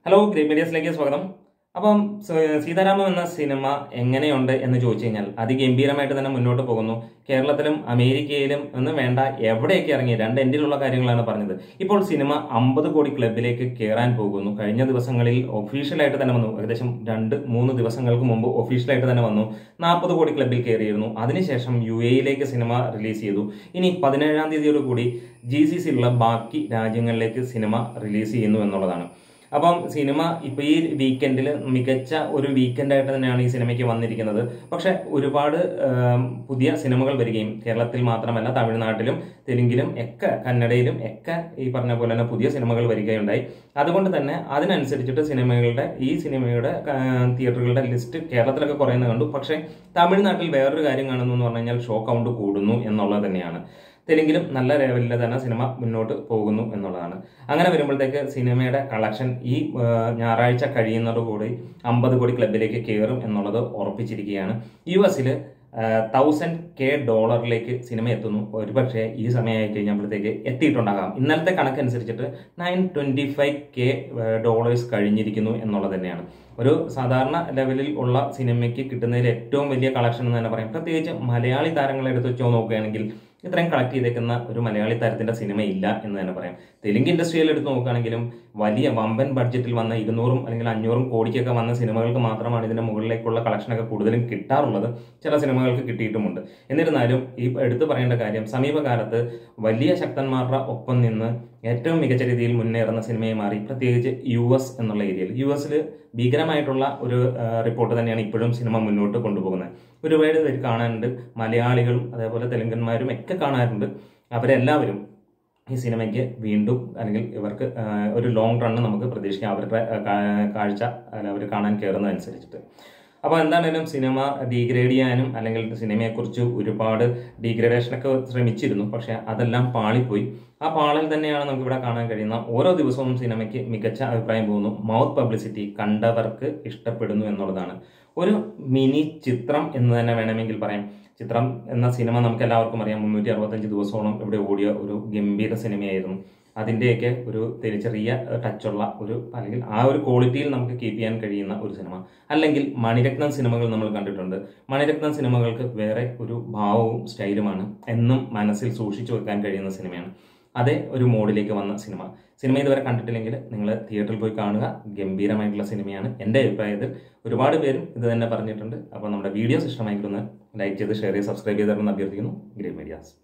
hello great മീഡിയസിലേക്ക് സ്വാഗതം അപ്പം സ- സീതാരാമം എന്ന സിനിമ എങ്ങനെയുണ്ട് എന്ന് ചോദിച്ചു കഴിഞ്ഞാൽ അതിഗംഭീരമായിട്ട് തന്നെ മുന്നോട്ട് പോകുന്നു കേരളത്തിലും അമേരിക്കയിലും ഒന്നും വേണ്ട എവിടെയൊക്കെ ഇറങ്ങി രണ്ട് എൻഡിലുള്ള കാര്യങ്ങളാണ് പറഞ്ഞത് ഇപ്പോൾ സിനിമ അമ്പത് കോടി ക്ലബിലേക്ക് കയറാൻ പോകുന്നു കഴിഞ്ഞ ദിവസങ്ങളിൽ ഒഫീഷ്യലായിട്ട് തന്നെ വന്നു ഏകദേശം രണ്ട് മൂന്ന് ദിവസങ്ങൾക്ക് മുമ്പ് ഒഫീഷ്യലായിട്ട് തന്നെ വന്നു നാൽപ്പത് കോടി ക്ലബിൽ കയറിയിരുന്നു അതിനുശേഷം യു എയിലേക്ക് സിനിമ റിലീസ് ചെയ്തു ഇനി പതിനേഴാം തീയതിയോട് കൂടി ജി സി സിയിലുള്ള ബാക്കി രാജ്യങ്ങളിലേക്ക് സിനിമ റിലീസ് ചെയ്യുന്നു എന്നുള്ളതാണ് അപ്പം സിനിമ ഇപ്പൊ ഈ വീക്കെൻഡിൽ മികച്ച ഒരു വീക്കെൻഡായിട്ട് തന്നെയാണ് ഈ സിനിമയ്ക്ക് വന്നിരിക്കുന്നത് പക്ഷെ ഒരുപാട് ആം, പുതിയ സിനിമകൾ വരികയും കേരളത്തിൽ മാത്രമല്ല തമിഴ്നാട്ടിലും തെലുങ്കിലും ഒക്കെ കന്നഡയിലും ഒക്കെ ഈ പറഞ്ഞ പോലെ തന്നെ പുതിയ സിനിമകൾ വരികയുണ്ടായി അതുകൊണ്ട് തന്നെ അതിനനുസരിച്ചിട്ട് സിനിമകളുടെ ഈ സിനിമയുടെ ആ, തിയേറ്ററുകളുടെ ലിസ്റ്റ് കേരളത്തിലൊക്കെ കുറയുന്നത് കണ്ടു പക്ഷേ തമിഴ്നാട്ടിൽ വേറൊരു കാര്യം കാണുന്നു എന്ന് പറഞ്ഞു കഴിഞ്ഞാൽ ഷോ കൗണ്ട് കൂടുന്നു എന്നുള്ളത് തന്നെയാണ് തെലുങ്കിലും നല്ല ലെവലിൽ തന്നെ സിനിമ മുന്നോട്ട് പോകുന്നു എന്നുള്ളതാണ് അങ്ങനെ വരുമ്പോഴത്തേക്ക് സിനിമയുടെ കളക്ഷൻ ഈ ആ, ഞായറാഴ്ച കഴിയുന്നതോടുകൂടി അമ്പത് കോടി ക്ലബിലേക്ക് കയറും എന്നുള്ളത് ഉറപ്പിച്ചിരിക്കുകയാണ് യു എസിൽ തൗസൻഡ് കെ ഡോളറിലേക്ക് സിനിമ എത്തുന്നു ഒരുപക്ഷെ ഈ സമയമായി കഴിഞ്ഞപ്പോഴത്തേക്ക് എത്തിയിട്ടുണ്ടാകാം ഇന്നലത്തെ കണക്കനുസരിച്ചിട്ട് nine twenty five K dollars കഴിഞ്ഞിരിക്കുന്നു എന്നുള്ളത് തന്നെയാണ് ഒരു സാധാരണ ലെവലിൽ ഉള്ള സിനിമയ്ക്ക് കിട്ടുന്നതിൽ ഏറ്റവും വലിയ കളക്ഷൻ എന്ന് തന്നെ പറയാം പ്രത്യേകിച്ച് മലയാളി താരങ്ങളെ എടുത്ത് വെച്ചോ നോക്കുകയാണെങ്കിൽ ഇത്രയും കളക്ട് ചെയ്തേക്കുന്ന ഒരു മലയാളി താരത്തിന്റെ സിനിമ ഇല്ല എന്ന് തന്നെ പറയാം തെലുങ്ക് ഇൻഡസ്ട്രിയിൽ എടുത്ത് നോക്കുകയാണെങ്കിലും വലിയ വമ്പൻ ബഡ്ജറ്റിൽ വന്ന ഇരുന്നൂറും അല്ലെങ്കിൽ അഞ്ഞൂറും കോടിക്കൊക്കെ വന്ന സിനിമകൾക്ക് മാത്രമാണ് ഇതിന്റെ മുകളിലേക്കുള്ള കളക്ഷനൊക്കെ കൂടുതലും കിട്ടാറുള്ളത് ചില സിനിമകൾക്ക് കിട്ടിയിട്ടുമുണ്ട് എന്നിരുന്നാലും ഈ എടുത്തു പറയേണ്ട കാര്യം സമീപകാലത്ത് വലിയ ശക്തന്മാരുടെ ഒപ്പം നിന്ന് ഏറ്റവും മികച്ച രീതിയിൽ മുന്നേറുന്ന സിനിമയെ മാറി പ്രത്യേകിച്ച് യു എസ് എന്നുള്ള ഏരിയയിൽ യു എസിൽ ഭീകരമായിട്ടുള്ള ഒരു ആ, റിപ്പോർട്ട് തന്നെയാണ് ഇപ്പോഴും സിനിമ മുന്നോട്ട് കൊണ്ടുപോകുന്നത് ഒരുപാട് പേര് കാണാനുണ്ട് മലയാളികളും അതേപോലെ തെലുങ്കന്മാരും ഒക്കെ കാണാറുണ്ട് അവരെല്ലാവരും ഈ സിനിമയ്ക്ക് വീണ്ടും അല്ലെങ്കിൽ ഇവർക്ക് ആ, ഒരു ലോങ് റണ്ണ് നമുക്ക് പ്രതീക്ഷിക്കാം അവരുടെ ആ, കാ- കാഴ്ച അല്ല അവർ കാണാൻ കയറുന്നതനുസരിച്ചിട്ട് അപ്പോൾ എന്താണേലും സിനിമ ഡീഗ്രേഡ് ചെയ്യാനും അല്ലെങ്കിൽ സിനിമയെക്കുറിച്ച് ഒരുപാട് ഡീഗ്രേഡേഷനൊക്കെ ശ്രമിച്ചിരുന്നു പക്ഷേ അതെല്ലാം പാളിപ്പോയി ആ പാളിൽ തന്നെയാണ് നമുക്ക് ഇവിടെ കാണാൻ കഴിയുന്ന ഓരോ ദിവസവും സിനിമയ്ക്ക് മികച്ച അഭിപ്രായം പോകുന്നു മൗത്ത് പബ്ലിസിറ്റി കണ്ടവർക്ക് ഇഷ്ടപ്പെടുന്നു എന്നുള്ളതാണ് ഒരു മിനി ചിത്രം എന്ന് തന്നെ വേണമെങ്കിൽ പറയാം ചിത്രം എന്ന സിനിമ നമുക്ക് എല്ലാവർക്കും അറിയാം മുന്നൂറ്റി അറുപത്തഞ്ച് ദിവസത്തോളം ഇവിടെ ഓടിയ ഒരു ഗംഭീര സിനിമയായിരുന്നു അതിൻ്റെയൊക്കെ ഒരു തെരി- ചെറിയ ടച്ചുള്ള ഒരു അല്ലെങ്കിൽ ആ ഒരു ക്വാളിറ്റിയിൽ നമുക്ക് കീപ്പ് ചെയ്യാൻ കഴിയുന്ന ഒരു സിനിമ അല്ലെങ്കിൽ മണിരത്നം സിനിമകൾ നമ്മൾ കണ്ടിട്ടുണ്ട് മണിരത്നം സിനിമകൾക്ക് വേറെ ഒരു ഭാവവും സ്റ്റൈലുമാണ് എന്നും മനസ്സിൽ സൂക്ഷിച്ചു വെക്കാൻ കഴിയുന്ന സിനിമയാണ് അതേ ഒരു മോഡിലേക്ക് വന്ന സിനിമ സിനിമ ഇതുവരെ കണ്ടിട്ടില്ലെങ്കിൽ നിങ്ങൾ തിയേറ്ററിൽ പോയി കാണുക ഗംഭീരമായിട്ടുള്ള സിനിമയാണ് എൻ്റെ അഭിപ്രായത്തിൽ ഒരുപാട് പേരും ഇത് തന്നെ പറഞ്ഞിട്ടുണ്ട് അപ്പോൾ നമ്മുടെ വീഡിയോസ് ഇഷ്ടമായിക്കൊന്ന് ലൈക്ക് ചെയ്ത് ഷെയർ ചെയ്ത് സബ്സ്ക്രൈബ് ചെയ്തിട്ടുണ്ടെന്ന് അഭ്യർത്ഥിക്കുന്നു ഗ്രേറ്റ് മീഡിയാസ്